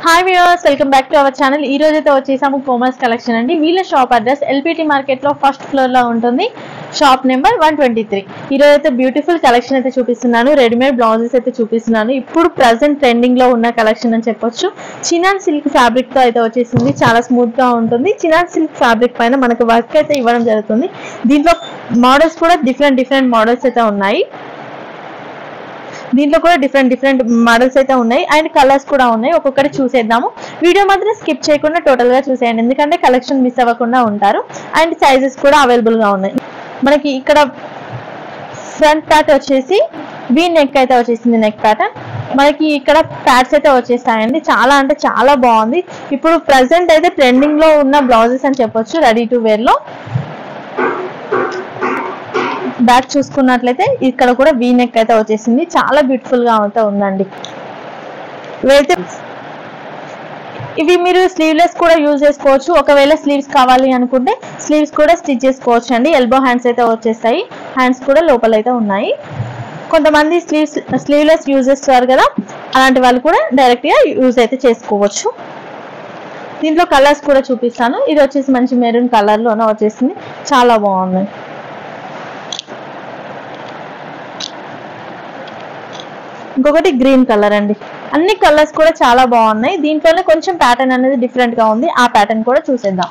hi viewers welcome back to our channel ఈ రోజు అయితే వచ్చేసాము కోమర్స్ కలెక్షన్ అండి వీళ్ళ షాప్ అడ్రస్ ఎల్పిటి మార్కెట్ లో ఫస్ట్ ఫ్లోర్ లో ఉంటుంది shop number one twenty three ఈ రోజు అయితే బ్యూటిఫుల్ కలెక్షన్ అయితే చూపిస్తున్నాను రెడీమేడ్ బ్లౌజెస్ అయితే చూపిస్తున్నాను ఇప్పుడు ప్రజెంట్ ట్రెండింగ్ లో ఉన్న కలెక్షన్ అని చెప్పొచ్చు చినాన్ సిల్క్ ఫ్యాబ్రిక్ తో అయితే వచ్చేసింది చాలా స్మూత్ గా ఉంటుంది చినాన్ సిల్క్ ఫ్యాబ్రిక్ పైన మనకు వర్క్ అయితే ఇవ్వడం జరుగుతుంది దీంట్లో మోడల్స్ కూడా డిఫరెంట్ డిఫరెంట్ మోడల్స్ అయితే ఉన్నాయి దీంట్లో కూడా డిఫరెంట్ డిఫరెంట్ మోడల్స్ అయితే ఉన్నాయి అండ్ కలర్స్ కూడా ఉన్నాయి ఒక్కొక్కటి చూసేద్దాము వీడియో మాత్రం స్కిప్ చేయకుండా టోటల్ గా చూసేయండి ఎందుకంటే కలెక్షన్ మిస్ అవ్వకుండా ఉంటారు అండ్ సైజెస్ కూడా అవైలబుల్ గా ఉన్నాయి మనకి ఇక్కడ ఫ్రంట్ ప్యాట్ వచ్చేసి వీ నెక్ అయితే వచ్చేసింది నెక్ ప్యాటర్న్ మనకి ఇక్కడ ప్యాడ్స్ అయితే వచ్చేస్తాయండి చాలా అంటే చాలా బాగుంది ఇప్పుడు ప్రజెంట్ అయితే ట్రెండింగ్ లో ఉన్న బ్లౌజెస్ అని చెప్పొచ్చు రెడీ టు వేర్ లో బ్యాక్ చూసుకున్నట్లయితే ఇక్కడ కూడా వీ నెక్ అయితే వచ్చేసింది చాలా బ్యూటిఫుల్ గా అయితే ఉందండి ఇవైతే ఇవి మీరు స్లీవ్లెస్ కూడా యూజ్ చేసుకోవచ్చు ఒకవేళ స్లీవ్స్ కావాలి అనుకుంటే స్లీవ్స్ కూడా స్టిచ్ చేసుకోవచ్చు అండి ఎల్బో హ్యాండ్స్ అయితే వచ్చేస్తాయి హ్యాండ్స్ కూడా లోపల అయితే ఉన్నాయి కొంతమంది స్లీవ్స్ స్లీవ్లెస్ యూజ్ చేస్తారు కదా అలాంటి వాళ్ళు కూడా డైరెక్ట్ గా యూజ్ అయితే చేసుకోవచ్చు దీంట్లో కలర్స్ కూడా చూపిస్తాను ఇది వచ్చేసి మంచి మెరూన్ కలర్ లోనే వచ్చేసింది చాలా బాగుంది ఇంకొకటి గ్రీన్ కలర్ అండి అన్ని కలర్స్ కూడా చాలా బాగున్నాయి దీంట్లోనే కొంచెం ప్యాటర్న్ అనేది డిఫరెంట్ గా ఉంది ఆ ప్యాటర్న్ కూడా చూసేద్దాం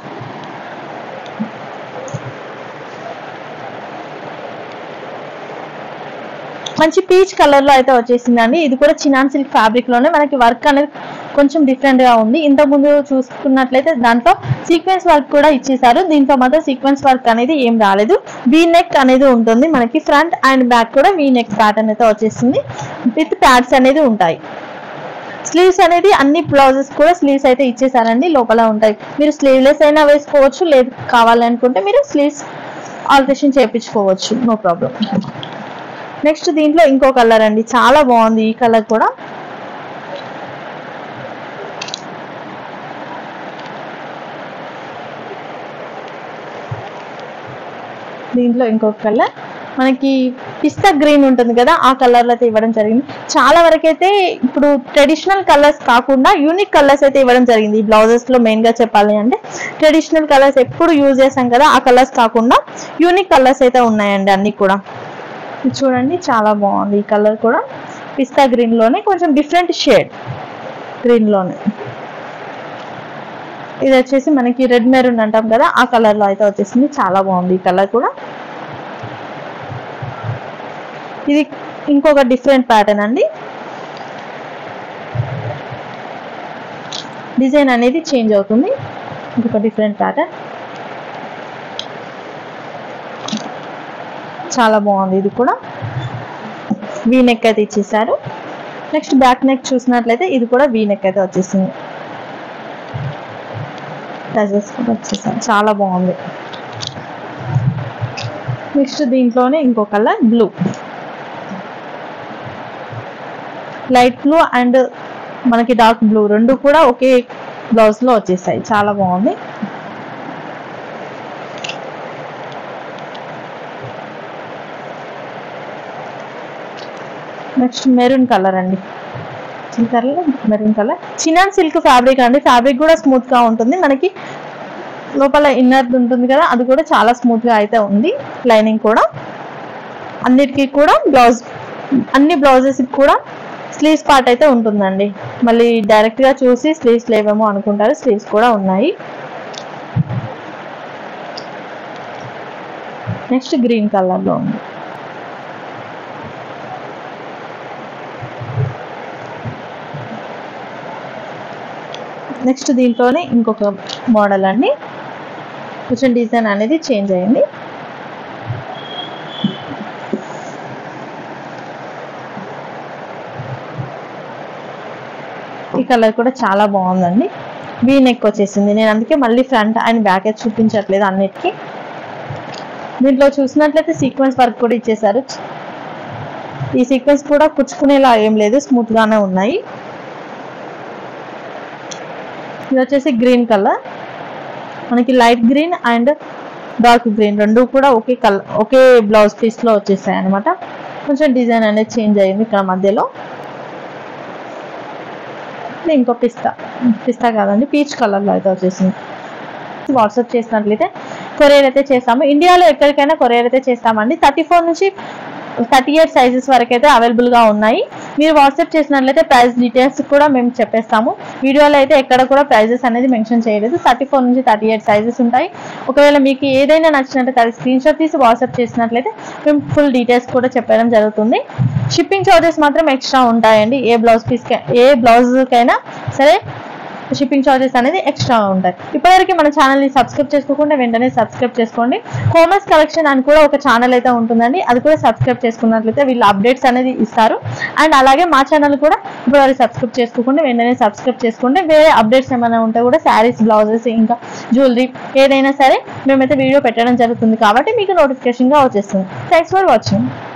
మంచి పీచ్ కలర్ లో అయితే వచ్చేసిందండి ఇది కూడా చినాన్ సిల్క్ ఫ్యాబ్రిక్ లోనే మనకి వర్క్ అనేది కొంచెం డిఫరెంట్ గా ఉంది ఇంతకు ముందు చూసుకున్నట్లయితే దాంట్లో సీక్వెన్స్ వర్క్ కూడా ఇచ్చేసారు దీంట్లో మాత్రం సీక్వెన్స్ వర్క్ అనేది ఏం రాలేదు వీ నెక్ అనేది ఉంటుంది మనకి ఫ్రంట్ అండ్ బ్యాక్ కూడా వీ నెక్ ప్యాటర్న్ అయితే వచ్చేసింది విత్ ప్యాడ్స్ అనేది ఉంటాయి స్లీవ్స్ అనేది అన్ని బ్లౌజెస్ కూడా స్లీవ్స్ అయితే ఇచ్చేసారండి లోపల ఉంటాయి మీరు స్లీవ్లెస్ అయినా వేసుకోవచ్చు లేదు కావాలనుకుంటే మీరు స్లీవ్స్ ఆల్టరేషన్ చేయించుకోవచ్చు నో ప్రాబ్లం నెక్స్ట్ దీంట్లో ఇంకో కలర్ అండి చాలా బాగుంది ఈ కలర్ కూడా దీంట్లో ఇంకొక కలర్ మనకి పిస్తా గ్రీన్ ఉంటుంది కదా ఆ కలర్ అయితే ఇవ్వడం జరిగింది చాలా వరకు అయితే ఇప్పుడు ట్రెడిషనల్ కలర్స్ కాకుండా యూనిక్ కలర్స్ అయితే ఇవ్వడం జరిగింది ఈ బ్లౌజెస్ లో మెయిన్ గా చెప్పాలి అంటే ట్రెడిషనల్ కలర్స్ ఎప్పుడు యూజ్ చేసాం కదా ఆ కలర్స్ కాకుండా యూనిక్ కలర్స్ అయితే ఉన్నాయండి అన్ని కూడా ఇది చూడండి చాలా బాగుంది ఈ కలర్ కూడా పిస్తా గ్రీన్ లోనే కొంచెం డిఫరెంట్ షేడ్ గ్రీన్ లోనే ఇది వచ్చేసి మనకి రెడ్ మెరూన్ అంటాం కదా ఆ కలర్ లో అయితే వచ్చేసింది చాలా బాగుంది ఈ కలర్ కూడా ఇది ఇంకొక డిఫరెంట్ ప్యాటర్న్ అండి డిజైన్ అనేది చేంజ్ అవుతుంది ఇంకొక డిఫరెంట్ ప్యాటర్న్ చాలా బాగుంది ఇది కూడా వీ నెక్ అయితే ఇచ్చేసారు నెక్స్ట్ బ్యాక్ నెక్ చూసినట్లయితే ఇది కూడా వీ నెక్ అయితే వచ్చేసింది టజెస్ కూడా వచ్చేసారు చాలా బాగుంది నెక్స్ట్ దీంట్లోనే ఇంకో colour blue light blue and మనకి డార్క్ బ్లూ రెండు కూడా ఒకే బ్లౌజ్ లో వచ్చేసాయి చాలా బాగుంది నెక్స్ట్ మెరూన్ కలర్ అండి colour maroon colour chinon silk fabric అండి ఫ్యాబ్రిక్ కూడా స్మూత్ గా ఉంటుంది మనకి లోపల ఇన్నర్ ఉంటుంది కదా అది కూడా చాలా స్మూత్ గా అయితే ఉంది లైనింగ్ కూడా అన్నిటికీ కూడా బ్లౌజ్ అన్ని బ్లౌజెస్ కూడా స్లీవ్స్ పార్ట్ అయితే ఉంటుందండి మళ్ళీ డైరెక్ట్ గా చూసి స్లీవ్స్ లేవేమో అనుకుంటారు స్లీవ్స్ కూడా ఉన్నాయి నెక్స్ట్ గ్రీన్ కలర్ లో ఉంది నెక్స్ట్ దీంట్లోనే ఇంకొక మోడల్ అండి కొంచెం డిజైన్ అనేది చేంజ్ అయింది ఈ కలర్ కూడా చాలా బాగుందండి వీ నెక్ వచ్చేసింది నేను అందుకే మళ్ళీ ఫ్రంట్ అండ్ బ్యాక్ అయితే చూపించట్లేదు అన్నిటికీ దీంట్లో చూసినట్లయితే సీక్వెన్స్ వర్క్ కూడా ఇచ్చేసారు ఈ సీక్వెన్స్ కూడా కుచ్చుకునేలా ఏం లేదు స్మూత్ గానే ఉన్నాయి ఇది వచ్చేసి గ్రీన్ కలర్ మనకి light green and dark green రెండు కూడా ఒకే కలర్ ఒకే బ్లౌజ్ పీస్ లో వచ్చేసాయి అనమాట కొంచెం డిజైన్ అనేది చేంజ్ అయింది ఇక్కడ మధ్యలో ఇది ఇంకో పిస్తా పిస్తా కాదండి పీచ్ కలర్లో అయితే వచ్చేసింది వాట్సాప్ చేసినట్లయితే కొరియర్ అయితే చేస్తాము ఇండియాలో ఎక్కడికైనా కొరియర్ అయితే చేస్తామండి థర్టీ ఫోర్ నుంచి థర్టీ ఎయిట్ సైజెస్ వరకు అయితే అవైలబుల్గా ఉన్నాయి మీరు వాట్సాప్ చేసినట్లయితే ప్రైస్ డీటెయిల్స్ కూడా మేము చెప్పేస్తాము వీడియోలో అయితే ఎక్కడ కూడా ప్రైజెస్ అనేది మెన్షన్ చేయలేదు థర్టీ ఫోర్ నుంచి థర్టీ ఎయిట్ సైజెస్ ఉంటాయి ఒకవేళ మీకు ఏదైనా నచ్చినట్లయితే అది స్క్రీన్ షాట్ తీసి వాట్సాప్ చేసినట్లయితే మేము ఫుల్ డీటెయిల్స్ కూడా చెప్పడం జరుగుతుంది షిప్పింగ్ చార్జెస్ మాత్రం ఎక్స్ట్రా ఉంటాయండి ఏ బ్లౌజ్ పీస్కి ఏ బ్లౌజ్కైనా సరే షిప్పింగ్ చార్జెస్ అనేది ఎక్స్ట్రా ఉంటాయి ఇప్పటివరకు మన ఛానల్ని సబ్స్క్రైబ్ చేసుకోకుండా వెంటనే సబ్స్క్రైబ్ చేసుకోండి కామర్స్ కలెక్షన్ అని కూడా ఒక ఛానల్ అయితే ఉంటుందండి అది కూడా సబ్స్క్రైబ్ చేసుకున్నట్లయితే వీళ్ళు అప్డేట్స్ అనేది ఇస్తారు అండ్ అలాగే మా ఛానల్ కూడా ఇప్పటివరకు సబ్స్క్రైబ్ చేసుకోకుండా వెంటనే సబ్స్క్రైబ్ చేసుకోండి వేరే అప్డేట్స్ ఏమైనా ఉంటే కూడా శారీస్ బ్లౌజెస్ ఇంకా జ్యువెలరీ ఏదైనా సరే మేమైతే వీడియో పెట్టడం జరుగుతుంది కాబట్టి మీకు నోటిఫికేషన్గా వచ్చేస్తుంది థ్యాంక్స్ ఫర్ వాచింగ్